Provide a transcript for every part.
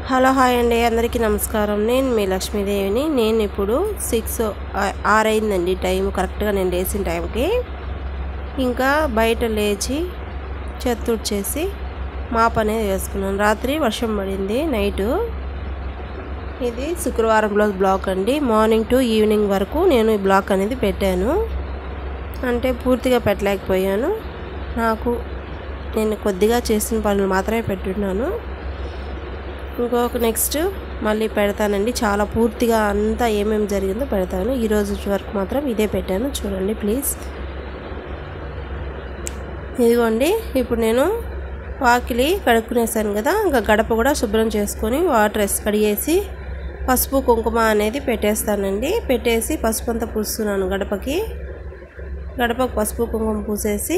hello hi అండి అందరికీ నమస్కారం నేను మీ లక్ష్మీదేవిని నేను ఇప్పుడు సిక్స్ ఆరు అయిందండి టైం కరెక్ట్గా నేను లేచిన టైంకి ఇంకా బయట లేచి చెత్త చేసి మాప్ అనేది వేసుకున్నాను రాత్రి వర్షం పడింది నైటు ఇది శుక్రవారంలో బ్లాక్ అండి మార్నింగ్ టు ఈవినింగ్ వరకు నేను ఈ బ్లాక్ అనేది పెట్టాను అంటే పూర్తిగా పెట్టలేకపోయాను నాకు నేను కొద్దిగా చేసిన పనులు మాత్రమే పెట్టున్నాను ఇంకొక నెక్స్ట్ మళ్ళీ పెడతానండి చాలా పూర్తిగా అంతా ఏమేమి జరిగిందో పెడతాను ఈ రోజు వరకు మాత్రం ఇదే పెట్టాను చూడండి ప్లీజ్ ఇదిగోండి ఇప్పుడు నేను వాకిలి కడుక్కునేసాను కదా ఇంకా గడప కూడా శుభ్రం చేసుకొని వాటర్ వేసి కడిగేసి పసుపు కుంకుమ అనేది పెట్టేస్తానండి పెట్టేసి పసుపు అంతా పూస్తున్నాను గడపకి గడపకు పసుపు కుంకుమ పూసేసి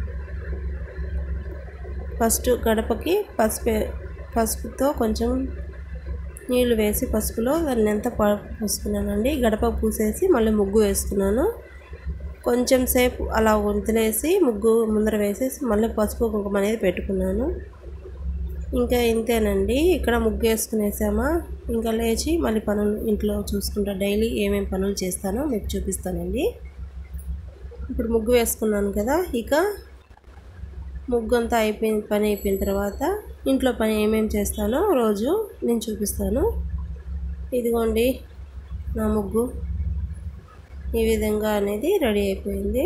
ఫస్ట్ గడపకి పసుపు పసుపుతో కొంచెం నీళ్లు వేసి పసుపులో దాన్ని ఎంత పూసుకున్నానండి గడప పూసేసి మళ్ళీ ముగ్గు వేసుకున్నాను కొంచెం సేపు అలా వదిలేసి ముగ్గు ముందర వేసేసి మళ్ళీ పసుపు కుంకుమ అనేది పెట్టుకున్నాను ఇంకా ఇంతేనండి ఇక్కడ ముగ్గు వేసుకునేసామా ఇంకా లేచి మళ్ళీ పనులు ఇంట్లో చూసుకుంటా డైలీ ఏమేమి పనులు చేస్తానో మీకు చూపిస్తానండి ఇప్పుడు ముగ్గు వేసుకున్నాను కదా ఇక ముగ్గు అంతా అయిపోయిన పని అయిపోయిన తర్వాత ఇంట్లో పని ఏమేమి చేస్తానో రోజు నేను చూపిస్తాను ఇదిగోండి నా ముగ్గు ఈ విధంగా అనేది రెడీ అయిపోయింది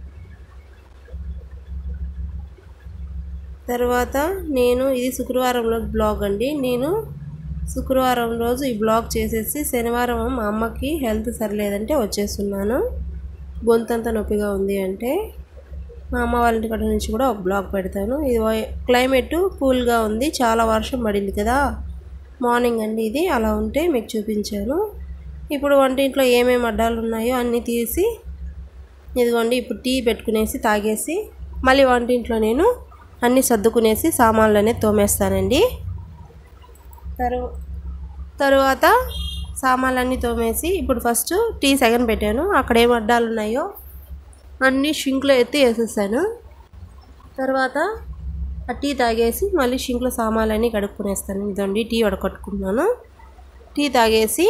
తర్వాత నేను ఇది శుక్రవారంలో బ్లాగ్ అండి నేను శుక్రవారం రోజు ఈ బ్లాగ్ చేసేసి శనివారం మా అమ్మకి హెల్త్ సరిలేదంటే వచ్చేస్తున్నాను గొంతంతా నొప్పిగా ఉంది అంటే మా అమ్మ వాళ్ళ ఇంటి కడ నుంచి కూడా ఒక బ్లాగ్ పెడతాను ఇది క్లైమేట్ కూల్గా ఉంది చాలా వర్షం పడింది కదా మార్నింగ్ అండి ఇది అలా ఉంటే మీకు చూపించాను ఇప్పుడు వంటింట్లో ఏమేమి అడ్డాలు ఉన్నాయో అన్నీ తీసి ఇదిగోండి ఇప్పుడు టీ పెట్టుకునేసి తాగేసి మళ్ళీ వంటింట్లో నేను అన్నీ సర్దుకునేసి సామాన్లు అనేది తోమేస్తానండి తరు తరువాత సామాన్లన్నీ తోమేసి ఇప్పుడు ఫస్ట్ టీ సెకండ్ పెట్టాను అక్కడ ఏం అడ్డాలు ఉన్నాయో అన్నీ షింక్లో ఎత్తి వేసేసాను తర్వాత ఆ టీ తాగేసి మళ్ళీ షింక్లో సామాన్లన్నీ కడుక్కునేస్తాను ఇదండి టీ వడకట్టుకున్నాను టీ తాగేసి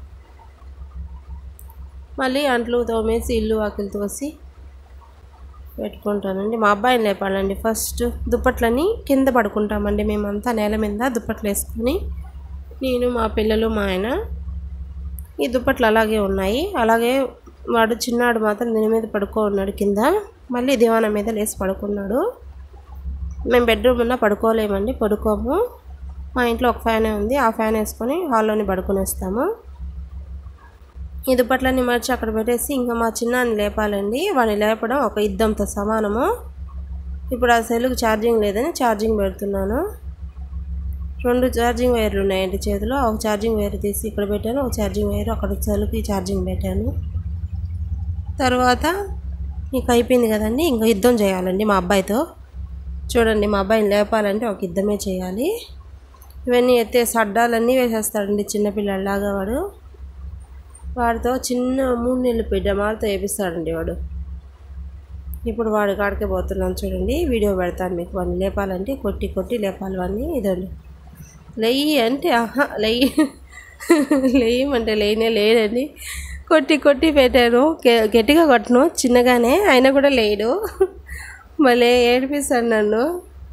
మళ్ళీ అంట్లు తోమేసి ఇల్లు వాకిలు తోసి పెట్టుకుంటానండి మా అబ్బాయిని లేపాలండి ఫస్ట్ దుప్పట్లని కింద పడుకుంటామండి మేమంతా నేల మీద దుప్పట్లు వేసుకొని నేను మా పిల్లలు మా ఆయన ఈ దుప్పట్లు అలాగే ఉన్నాయి అలాగే వాడు చిన్నాడు మాత్రం దీని మీద పడుకో ఉన్నాడు కింద మళ్ళీ దివానా మీద లేచి పడుకున్నాడు మేము బెడ్రూమ్ ఉన్నా పడుకోలేమండి పడుకోము మా ఇంట్లో ఒక ఫ్యానే ఉంది ఆ ఫ్యాన్ వేసుకొని హాల్లోనే పడుకునేస్తాము ఈ దుప్పట్లన్నీ మర్చి అక్కడ పెట్టేసి ఇంకా మా చిన్నాన్ని లేపాలండి వాడిని లేపడం ఒక యుద్ధంతో సమానము ఇప్పుడు ఆ సెల్లుకి ఛార్జింగ్ లేదని ఛార్జింగ్ పెడుతున్నాను రెండు ఛార్జింగ్ వైర్లు ఉన్నాయండి చేతిలో ఒక ఛార్జింగ్ వైర్ తీసి ఇక్కడ పెట్టాను ఒక ఛార్జింగ్ వైర్ అక్కడ సెల్లుకి ఛార్జింగ్ పెట్టాను తర్వాత ఇక అయిపోయింది కదండి ఇంకా యుద్ధం చేయాలండి మా అబ్బాయితో చూడండి మా అబ్బాయిని లేపాలంటే ఒక యుద్ధమే చేయాలి ఇవన్నీ ఎత్తేసి అడ్డాలన్నీ వేసేస్తాడండి చిన్నపిల్లలాగా వాడు వాడితో చిన్న మూడు నెలలు బిడ్డ మాలతో వేపిస్తాడండి వాడు ఇప్పుడు వాడి కాడికే పోతున్నాను చూడండి వీడియో పెడతాను మీకు వాడిని లేపాలంటే కొట్టి కొట్టి లేపాలి వాడిని ఇదండి లెయ్యి అంటే ఆహా లెయ్యి లేయమంటే లేనే లేదండి కొట్టి కొట్టి పెట్టాను గట్టిగా కొట్టను చిన్నగానే అయినా కూడా లేడు మళ్ళీ ఏడిపిస్తాడు నన్ను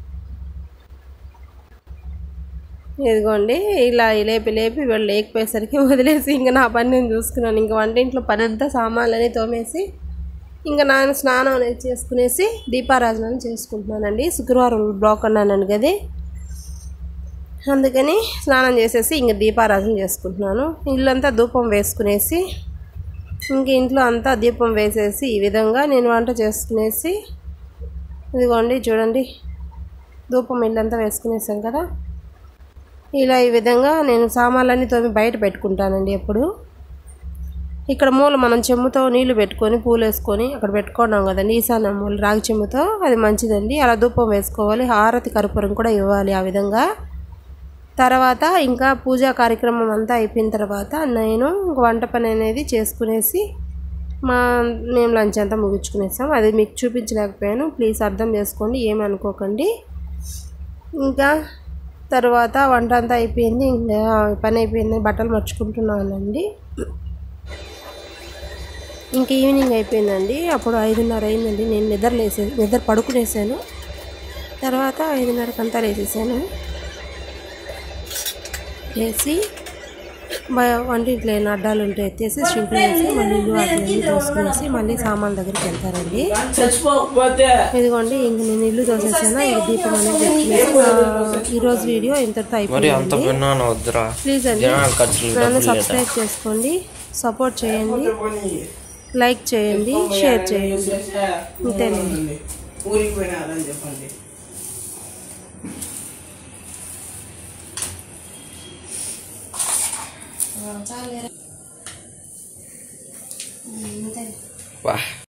ఇదిగోండి ఇలా లేపి లేపి వీళ్ళు లేకపోయేసరికి వదిలేసి ఇంకా నా పని నేను చూసుకున్నాను ఇంకా వంటింట్లో పని అంతా సామాన్లని తోమేసి ఇంకా నాన్న స్నానం అనేది చేసుకునేసి దీపారాధన చేసుకుంటున్నానండి శుక్రవారం బ్లాక్ అన్నాను కదా అందుకని స్నానం చేసేసి ఇంక దీపారాధన చేసుకుంటున్నాను ఇల్లంతా ధూపం వేసుకునేసి ఇంక ఇంట్లో అంతా దీపం వేసేసి ఈ విధంగా నేను వంట చేసుకునేసి ఇదిగోండి చూడండి ధూపం ఇల్లంతా వేసుకునేసాం కదా ఇలా ఈ విధంగా నేను సామాన్లన్నీ తోమి బయట పెట్టుకుంటానండి ఎప్పుడు ఇక్కడ మూల మనం చెమ్ముతో నీళ్లు పెట్టుకొని పూలు వేసుకొని అక్కడ పెట్టుకున్నాం కదండి ఈశాన్య మూల రాగి చెమ్ముతో అది మంచిదండి అలా ధూపం వేసుకోవాలి హారతి కర్పూరం కూడా ఇవ్వాలి ఆ విధంగా తర్వాత ఇంకా పూజా కార్యక్రమం అంతా అయిపోయిన తర్వాత నేను వంట పని అనేది చేసుకునేసి మా మేము లంచ్ అంతా ముగించుకునేసాం అది మీకు చూపించలేకపోయాను ప్లీజ్ అర్థం చేసుకోండి ఏమి అనుకోకండి ఇంకా తర్వాత వంట అంతా అయిపోయింది ఇంకా పని అయిపోయింది బట్టలు మర్చుకుంటున్నానండి ఇంక ఈవినింగ్ అయిపోయిందండి అప్పుడు ఐదున్నర అయిందండి నేను నిద్ర లేసే నిద్ర పడుకునేసాను తర్వాత ఐదున్నరకంతా లేసేసాను లేచి బ- వంటింట్లో ఏమైనా అడ్డాలు ఉంటే ఎత్తేసి షింకులు వేసి మళ్ళీ ఇల్లు వాటిని తోసుకునేసి మళ్ళీ సామాన్ దగ్గరికి వెళ్తారండి చచ్చిపోకపోతే ఇదిగోండి ఇంక నేను ఇల్లు తోసేసాను ఇంక దీపం అనేది పెట్టుకునేసి నా ఈరోజు వీడియో ఇంతటితో మరి అంత అయిపోయింది విన్నాను వద్దురా ప్లీజ్ అండి జనాలు ఖర్చులు నన్ను డబ్బులు లేదా సబ్స్క్రైబ్ చేసుకోండి సపోర్ట్ చేయండి లైక్ చేయండి షేర్ చేయండి అంతేనండి ఊరికి పోయినారని చెప్పండి వా